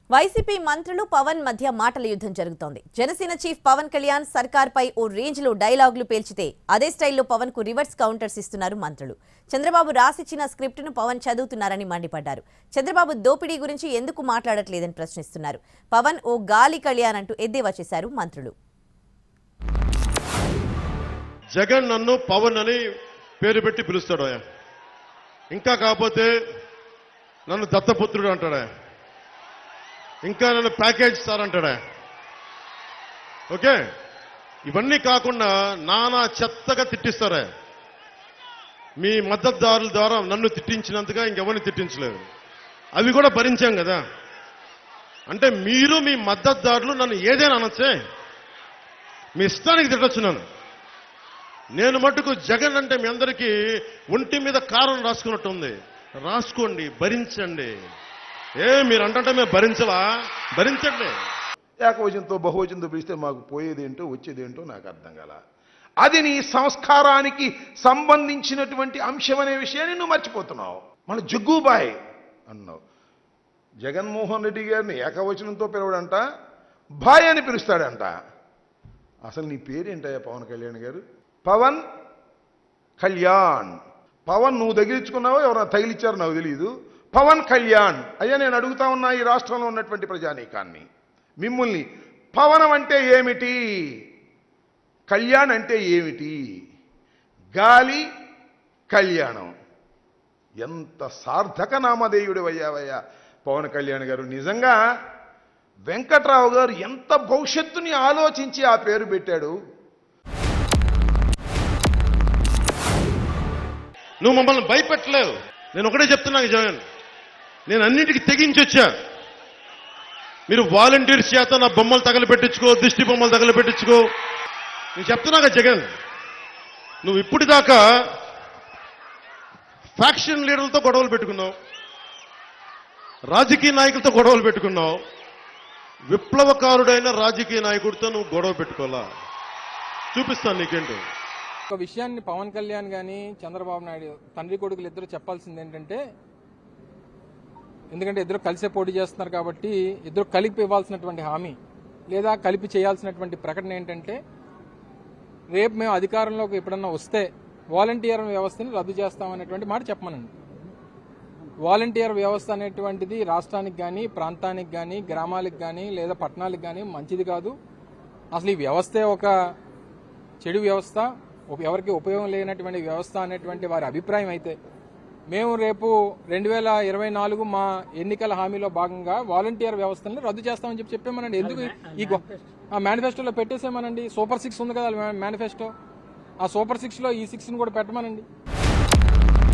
YCP మంత్రులు పవన్ మధ్య మాటల యుద్ధం జరుగుతోంది జనసేన చీఫ్ పవన్ కళ్యాణ్ సర్కార్పై ఓ రేంజ్లో డైలాగులు పేల్చితే అదే స్టైల్లో పవన్ కు రివర్స్ కౌంటర్స్ ఇస్తున్నారు మంత్రులు చంద్రబాబు రాసిచ్చిన స్క్రిప్టును పవన్ చదువుతున్నారని మండిపడ్డారు చంద్రబాబు దోపిడీ గురించి ఎందుకు మాట్లాడట్లేదని ప్రశ్నిస్తున్నారు పవన్ ఓ గాలి కళ్యాణ్ అంటూ ఎద్దేవా చేశారు మంత్రులు జగన్ నన్ను పవన్ అని పేరు పెట్టి పిలుస్తాడు ఆయన ఇంకా కాకపోతే నన్ను దత్తపుత్రుడు అంటాడా ఇంకా నన్ను ప్యాకేజ్ సార్ అంటాడా ఓకే ఇవన్నీ కాకుండా నానా చెత్తగా తిట్టిస్తారా మీ మద్దతుదారుల ద్వారా నన్ను తిట్టించినంతగా ఇంకెవరిని తిట్టించలేదు అవి కూడా భరించాం కదా అంటే మీరు మీ మద్దతుదారులు నన్ను ఏదైనా అనొచ్చే మీ ఇష్టానికి తిట్టొచ్చు నన్ను నేను మటుకు జగన్ అంటే మీ అందరికీ ఒంటి మీద కారం రాసుకున్నట్టు ఉంది రాసుకోండి భరించండి ఏ మీరు అంటే మేము భరించలా భరించండి ఏకవచనంతో బహువచనంతో పిలిస్తే మాకు పోయేదేంటో వచ్చేదేంటో నాకు అర్థం కాల అది నీ సంస్కారానికి సంబంధించినటువంటి అంశం అనే విషయాన్ని నువ్వు మర్చిపోతున్నావు మన జగ్గుబాయ్ అన్నావు జగన్మోహన్ రెడ్డి గారిని ఏకవచనంతో పిలవడంట బాయ్ అని పిలుస్తాడంట అసలు నీ పేరేంటయ్యా పవన్ కళ్యాణ్ గారు పవన్ కళ్యాణ్ పవన్ నువ్వు తగిలించుకున్నావో ఎవరైనా తగిలిచ్చారో నాకు తెలియదు పవన్ కళ్యాణ్ అయ్యా నేను అడుగుతా ఉన్నా ఈ రాష్ట్రంలో ఉన్నటువంటి ప్రజానీకాన్ని మిమ్మల్ని పవనం అంటే ఏమిటి కళ్యాణ్ అంటే ఏమిటి గాలి కళ్యాణం ఎంత సార్థక నామధేయుడు అయ్యావయ్యా పవన్ కళ్యాణ్ గారు నిజంగా వెంకట్రావు గారు ఎంత భవిష్యత్తుని ఆలోచించి ఆ పేరు పెట్టాడు నువ్వు మమ్మల్ని భయపెట్టలేవు నేను ఒకటే చెప్తున్నా జగన్ నేను అన్నింటికి తెగించి వచ్చా మీరు వాలంటీర్స్ చేత నా బొమ్మలు తగలబెట్టించుకో దిష్టి బొమ్మలు తగలబెట్టించుకో నేను చెప్తున్నాగా జగన్ నువ్వు ఇప్పటిదాకా ఫ్యాక్షన్ లీడర్లతో గొడవలు పెట్టుకున్నావు రాజకీయ నాయకులతో గొడవలు పెట్టుకున్నావు విప్లవకారుడైన రాజకీయ నాయకుడితో నువ్వు గొడవ పెట్టుకోవాలా చూపిస్తాను నీకేంటో ఒక విషయాన్ని పవన్ కళ్యాణ్ గాని చంద్రబాబు నాయుడు తండ్రి కొడుకులు ఇద్దరు చెప్పాల్సింది ఏంటంటే ఎందుకంటే ఇద్దరు కలిసే పోటీ చేస్తున్నారు కాబట్టి ఇద్దరు కలిపి ఇవ్వాల్సినటువంటి హామీ లేదా కలిపి చేయాల్సినటువంటి ప్రకటన ఏంటంటే రేపు మేము అధికారంలోకి ఎప్పుడన్నా వస్తే వాలంటీర్ వ్యవస్థని రద్దు చేస్తామనేటువంటి మాట చెప్పమనండి వాలంటీర్ వ్యవస్థ అనేటువంటిది రాష్ట్రానికి కానీ ప్రాంతానికి కానీ గ్రామాలకు కానీ లేదా పట్టణాలకు కానీ మంచిది కాదు అసలు ఈ వ్యవస్థే ఒక చెడు వ్యవస్థ ఉప- ఎవరికి ఉపయోగం లేనటువంటి వ్యవస్థ అనేటువంటి వారి అభిప్రాయం అయితే మేము రేపు రెండు వేల ఇరవై నాలుగు మా ఎన్నికల హామీలో భాగంగా వాలంటీర్ వ్యవస్థని రద్దు చేస్తామని చెప్పి చెప్పామనండి ఎందుకు ఈ గొ- ఆ మేనిఫెస్టోలో పెట్టేసామనండి సూపర్ సిక్స్ ఉంది కదా మేనిఫెస్టో ఆ సూపర్ సిక్స్ లో ఈ సిక్స్ ని కూడా పెట్టమనండి